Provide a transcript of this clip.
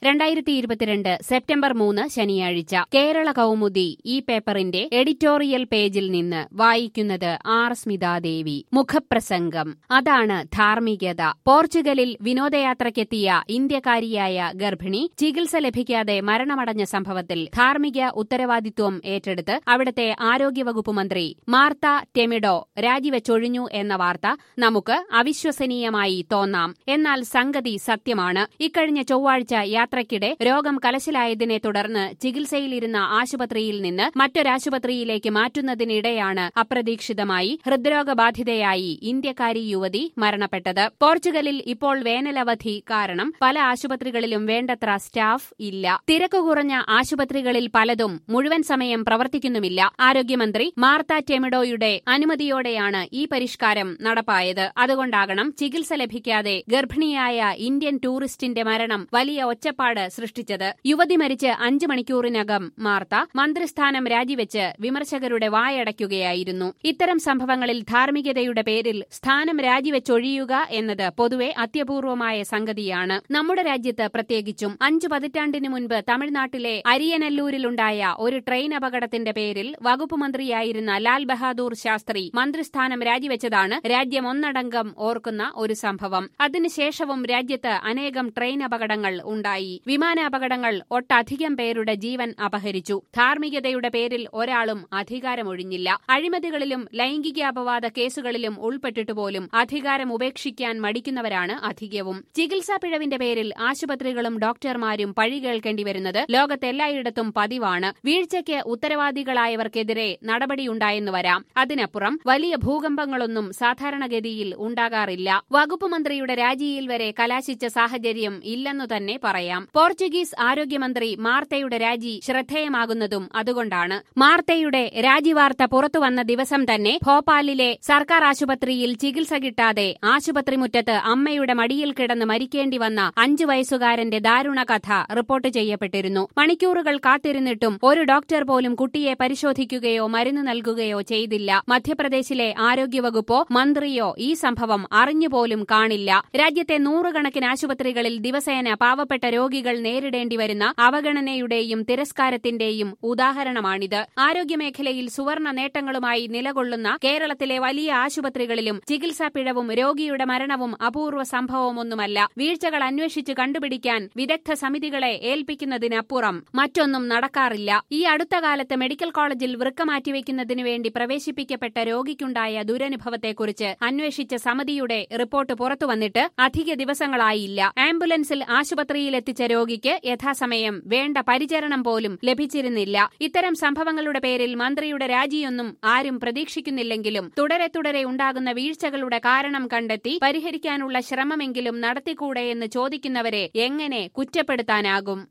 രണ്ടായിരത്തി ഇരുപത്തിരണ്ട് സെപ്റ്റംബർ മൂന്ന് ശനിയാഴ്ച കേരള കൗമുദി ഈ പേപ്പറിന്റെ എഡിറ്റോറിയൽ പേജിൽ നിന്ന് വായിക്കുന്നത് ആർ സ്മിതാദേവി മുഖപ്രസംഗം അതാണ് ധാർമ്മികത പോർച്ചുഗലിൽ വിനോദയാത്രയ്ക്കെത്തിയ ഇന്ത്യക്കാരിയായ ഗർഭിണി ചികിത്സ ലഭിക്കാതെ മരണമടഞ്ഞ സംഭവത്തിൽ ധാർമ്മിക ഉത്തരവാദിത്വം ഏറ്റെടുത്ത് അവിടുത്തെ ആരോഗ്യവകുപ്പ് മന്ത്രി മാർത്ത ടെമിഡോ രാജിവെച്ചൊഴിഞ്ഞു എന്ന വാർത്ത നമുക്ക് അവിശ്വസനീയമായി തോന്നാം എന്നാൽ സംഗതി സത്യമാണ് ഇക്കഴിഞ്ഞ ചൊവ്വാഴ്ച യാത്രയ്ക്കിടെ രോഗം കലശലായതിനെ തുടർന്ന് ചികിത്സയിലിരുന്ന ആശുപത്രിയിൽ നിന്ന് മറ്റൊരാശുപത്രിയിലേക്ക് മാറ്റുന്നതിനിടെയാണ് അപ്രതീക്ഷിതമായി ഹൃദ്രോഗബാധിതയായി ഇന്ത്യക്കാരി യുവതി മരണപ്പെട്ടത് പോർച്ചുഗലിൽ ഇപ്പോൾ വേനലവധി കാരണം പല ആശുപത്രികളിലും വേണ്ടത്ര സ്റ്റാഫ് ഇല്ല തിരക്ക് കുറഞ്ഞ ആശുപത്രികളിൽ പലതും മുഴുവൻ സമയം പ്രവർത്തിക്കുന്നുമില്ല ആരോഗ്യമന്ത്രി മാർത്ത ടെമിഡോയുടെ അനുമതിയോടെയാണ് ഈ പരിഷ്കാരം നടപ്പായത് അതുകൊണ്ടാകണം ചികിത്സ ലഭിക്കാതെ ഗർഭിണിയായ ഇന്ത്യൻ ടൂറിസ്റ്റിന്റെ മരണം വലിയ ഒച്ചപ്പാട് സൃഷ്ടിച്ചത് യുവതി മരിച്ച് അഞ്ചു മണിക്കൂറിനകം മാർത്ത മന്ത്രിസ്ഥാനം രാജിവെച്ച് വിമർശകരുടെ വായടയ്ക്കുകയായിരുന്നു ഇത്തരം സംഭവങ്ങളിൽ ധാർമ്മികതയുടെ പേരിൽ സ്ഥാനം രാജിവെച്ചൊഴിയുക എന്നത് പൊതുവെ അത്യപൂർവമായ സംഗതിയാണ് നമ്മുടെ രാജ്യത്ത് പ്രത്യേകിച്ചും അഞ്ചു പതിറ്റാണ്ടിനു മുൻപ് തമിഴ്നാട്ടിലെ അരിയനല്ലൂരിലുണ്ടായ ഒരു ട്രെയിൻ അപകടത്തിന്റെ പേരിൽ വകുപ്പ് മന്ത്രിയായിരുന്ന ലാൽ ബഹാദൂർ ശാസ്ത്രി മന്ത്രിസ്ഥാനം രാജിവെച്ചതാണ് രാജ്യം ഒന്നടങ്കം ഓർക്കുന്ന ഒരു സംഭവം അതിനുശേഷവും രാജ്യത്ത് അനേകം ട്രെയിൻ അപകടങ്ങൾ ഉണ്ടായി വിമാന അപകടങ്ങൾ ഒട്ടധികം പേരുടെ ജീവൻ അപഹരിച്ചു ധാർമ്മികതയുടെ പേരിൽ ഒരാളും അധികാരമൊഴിഞ്ഞില്ല അഴിമതികളിലും ലൈംഗികാപവാദ കേസുകളിലും ഉൾപ്പെട്ടിട്ട് പോലും അധികാരം ഉപേക്ഷിക്കാൻ മടിക്കുന്നവരാണ് അധികവും ചികിത്സാ പിഴവിന്റെ പേരിൽ ആശുപത്രികളും ഡോക്ടർമാരും പഴി കേൾക്കേണ്ടി വരുന്നത് ലോകത്തെല്ലായിടത്തും പതിവാണ് വീഴ്ചയ്ക്ക് ഉത്തരവാദികളായവർക്കെതിരെ നടപടിയുണ്ടായെന്ന് വരാം അതിനപ്പുറം വലിയ ഭൂകമ്പങ്ങളൊന്നും സാധാരണഗതിയിൽ ഉണ്ടാകാറില്ല വകുപ്പ് മന്ത്രിയുടെ രാജിയിൽ വരെ കലാശിച്ച സാഹചര്യം ഇല്ലെന്നു തന്നെ പറയാം പോർച്ചുഗീസ് ആരോഗ്യമന്ത്രി മാർത്തയുടെ രാജി ശ്രദ്ധേയമാകുന്നതും അതുകൊണ്ടാണ് മാർത്തയുടെ രാജിവാർത്ത പുറത്തുവന്ന ദിവസം തന്നെ ഭോപ്പാലിലെ സർക്കാർ ആശുപത്രിയിൽ ചികിത്സ കിട്ടാതെ ആശുപത്രി മുറ്റത്ത് അമ്മയുടെ മടിയിൽ കിടന്ന് മരിക്കേണ്ടി വന്ന അഞ്ചു വയസ്സുകാരന്റെ ദാരുണ കഥ റിപ്പോർട്ട് ചെയ്യപ്പെട്ടിരുന്നു മണിക്കൂറുകൾ കാത്തിരുന്നിട്ടും ഒരു ഡോക്ടർ പോലും കുട്ടിയെ പരിശോധിക്കുകയോ മരുന്ന് നൽകുകയോ ചെയ്തില്ല മധ്യപ്രദേശിലെ ആരോഗ്യവകുപ്പോ മന്ത്രിയോ ഈ സംഭവം അറിഞ്ഞുപോലും കാണില്ല രാജ്യത്തെ നൂറുകണക്കിന് ആശുപത്രികളിൽ ദിവസേന പാവപ്പെട്ട രോഗികൾ നേരിടേണ്ടി വരുന്ന അവഗണനയുടെയും തിരസ്കാരത്തിന്റെയും ഉദാഹരണമാണിത് ആരോഗ്യമേഖലയിൽ സുവർണ നേട്ടങ്ങളുമായി നിലകൊള്ളുന്ന കേരളത്തിലെ വലിയ ആശുപത്രികളിലും ചികിത്സാ പിഴവും രോഗിയുടെ മരണവും അപൂർവ സംഭവമൊന്നുമല്ല വീഴ്ചകൾ അന്വേഷിച്ച് കണ്ടുപിടിക്കാൻ വിദഗ്ധ സമിതികളെ ഏൽപ്പിക്കുന്നതിനപ്പുറം മറ്റൊന്നും നടക്കാറില്ല ഈ അടുത്ത കാലത്ത് മെഡിക്കൽ കോളേജിൽ വൃക്ക മാറ്റിവെക്കുന്നതിനു വേണ്ടി പ്രവേശിപ്പിക്കപ്പെട്ട രോഗിക്കുണ്ടായ ദുരനുഭവത്തെക്കുറിച്ച് അന്വേഷിച്ച സമിതിയുടെ റിപ്പോർട്ട് പുറത്തുവന്നിട്ട് അധിക ദിവസങ്ങളായില്ല ആംബുലൻസിൽ ആശുപത്രിയിലെത്തിച്ച രോഗിക്ക് യഥാസമയം വേണ്ട പരിചരണം പോലും ലഭിച്ചിരുന്നില്ല ഇത്തരം സംഭവങ്ങളുടെ പേരിൽ മന്ത്രിയുടെ രാജിയൊന്നും ആരും പ്രതീക്ഷിക്കുന്നില്ലെങ്കിലും തുടരെ തുടരെ ഉണ്ടാകുന്ന വീഴ്ചകളുടെ കാരണം കണ്ടെത്തി പരിഹരിക്കാനുള്ള ശ്രമമെങ്കിലും നടത്തിക്കൂടെയെന്ന് ചോദിക്കുന്നവരെ എങ്ങനെ കുറ്റപ്പെടുത്താനാകും